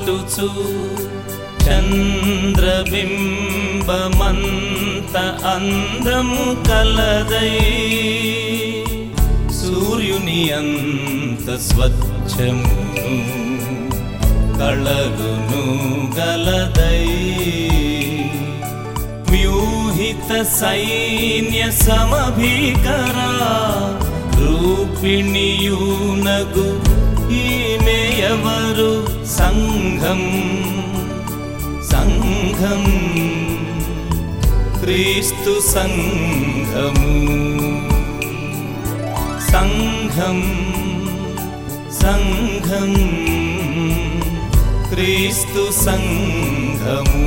చాటుచు చంద్రబింబమంత అందము కలదై సూర్యుని అంత స్వచ్ఛమును కళలును గలదై వ్యూహిత సైన్య సమభీకరా రూపిణియూనగు ఈమె ఎవరు సంఘం సంఘం క్రీస్తు సంఘము సంఘం సంఘం క్రీస్తు సంఘము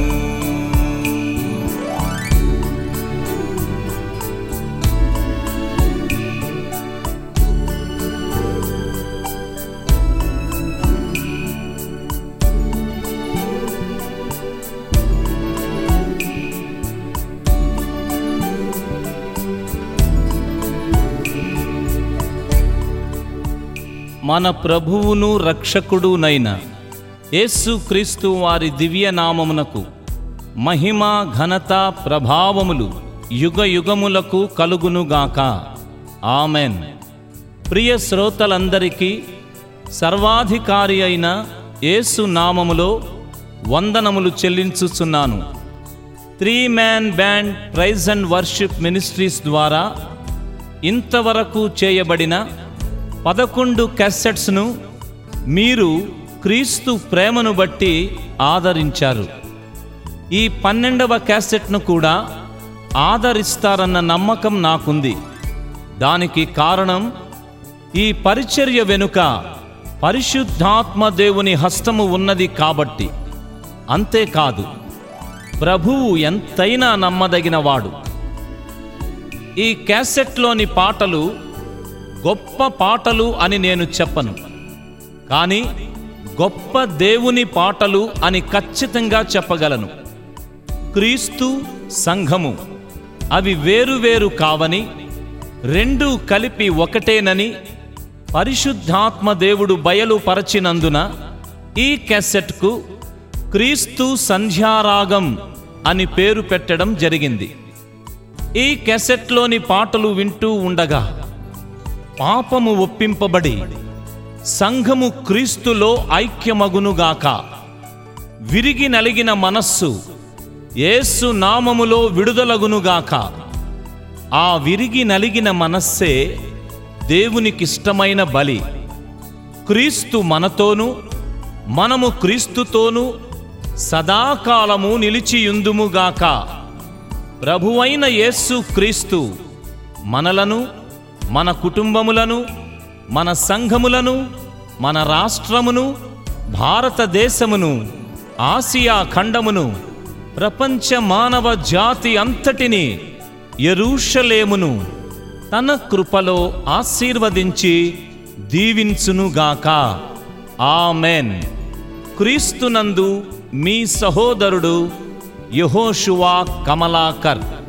మన ప్రభువును రక్షకుడునైన యేసుక్రీస్తు వారి దివ్య నామమునకు మహిమ ఘనత ప్రభావములు యుగ యుగములకు కలుగునుగాక ఆమెన్ ప్రియ శ్రోతలందరికీ సర్వాధికారి అయిన యేసు నామములో వందనములు చెల్లించుచున్నాను three man band praise and worship ministries ద్వారా ఇంతవరకు చేయబడిన పదకొండు క్యాసెట్స్ను మీరు క్రీస్తు ప్రేమను బట్టి ఆదరించారు ఈ పన్నెండవ క్యాసెట్ను కూడా ఆదరిస్తారన్న నమ్మకం నాకుంది దానికి కారణం ఈ పరిచర్య వెనుక పరిశుద్ధాత్మ దేవుని హస్తము ఉన్నది కాబట్టి అంతేకాదు ప్రభువు ఎంతైనా నమ్మదగినవాడు ఈ క్యాసెట్లోని పాటలు గొప్ప పాటలు అని నేను చెప్పను కానీ గొప్ప దేవుని పాటలు అని ఖచ్చితంగా చెప్పగలను క్రీస్తు సంఘము అవి వేరు కావని రెండూ కలిపి ఒకటేనని పరిశుద్ధాత్మ దేవుడు బయలుపరచినందున ఈ క్యాసెట్కు క్రీస్తు సంధ్యారాగం అని పేరు పెట్టడం జరిగింది ఈ క్యాసెట్లోని పాటలు వింటూ ఉండగా పాపము ఒప్పింపబడి సంఘము క్రీస్తులో ఐక్యమగునుగాక విరిగి నలిగిన మనస్సు యేసు నామములో విడుదలగునుగాక ఆ విరిగి నలిగిన మనస్సే దేవునికిష్టమైన బలి క్రీస్తు మనతోనూ మనము క్రీస్తుతోనూ సదాకాలము నిలిచియుందుముగాక ప్రభువైన యేసు క్రీస్తు మనలను మన కుటుంబములను మన సంఘములను మన రాష్ట్రమును భారతదేశమును ఆసియా ఖండమును ప్రపంచ మానవ జాతి అంతటిని ఎరూషలేమును తన కృపలో ఆశీర్వదించి దీవించునుగాక ఆమెన్ క్రీస్తునందు మీ సహోదరుడు యహోషువా కమలాకర్